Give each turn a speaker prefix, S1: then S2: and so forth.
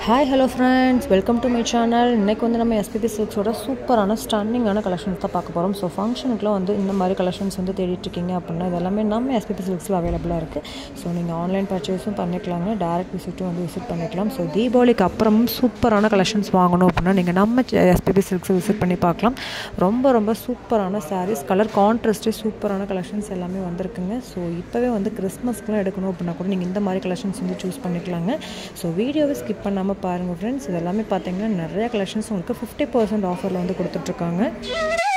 S1: hi hello friends welcome to my channel இன்றைக்கி வந்து நம்ம எஸ்பிபி சில்க்ஸோட சூப்பரான ஸ்டன்னிங்கான கலெக்ஷன்ஸ் தான் பார்க்க போகிறோம் ஸோ ஃபங்க்ஷனுக்குலாம் வந்து இந்த மாதிரி கலெக்ஷன்ஸ் வந்து தேடிட்டு இருக்கீங்க அப்படின்னா இது எல்லாமே நம்ம எஸ்பிபி சில்க்ஸில் அவைலபிளாக இருக்குது ஸோ நீங்கள் ஆன்லைன் பர்ச்சேஸும் பண்ணிக்கலாங்க டேரக்ட் விசிட்டும் வந்து விசிட் பண்ணிக்கலாம் ஸோ தீபாவளிக்கு அப்புறமும் சூப்பரான கலெக்ஷன்ஸ் வாங்கணும் அப்படின்னா நீங்கள் நம்ம எஸ்பிபி சில்க்ஸை விசிட் பண்ணி பார்க்கலாம் ரொம்ப ரொம்ப சூப்பரான சாரீஸ் கலர் கான்ட்ராஸ்ட்டே சூப்பரான கலெக்ஷன்ஸ் எல்லாமே வந்திருக்குங்க ஸோ இப்போவே வந்து கிறிஸ்மஸ்க்குலாம் எடுக்கணும் அப்படின்னா கூட நீங்கள் இந்த மாதிரி கலெக்ஷன்ஸ் வந்து சூஸ் பண்ணிக்கலாங்க ஸோ வீடியோவை ஸ்கிப் பண்ணாமல் பாருங்கள் ஃப்ரெண்ட்ஸ் இது எல்லாமே பார்த்தீங்கன்னா நிறைய கலெக்ஷன்ஸ் உங்களுக்கு ஃபிஃப்டி பர்சன்ட் ஆஃபரில் வந்து கொடுத்துட்ருக்காங்க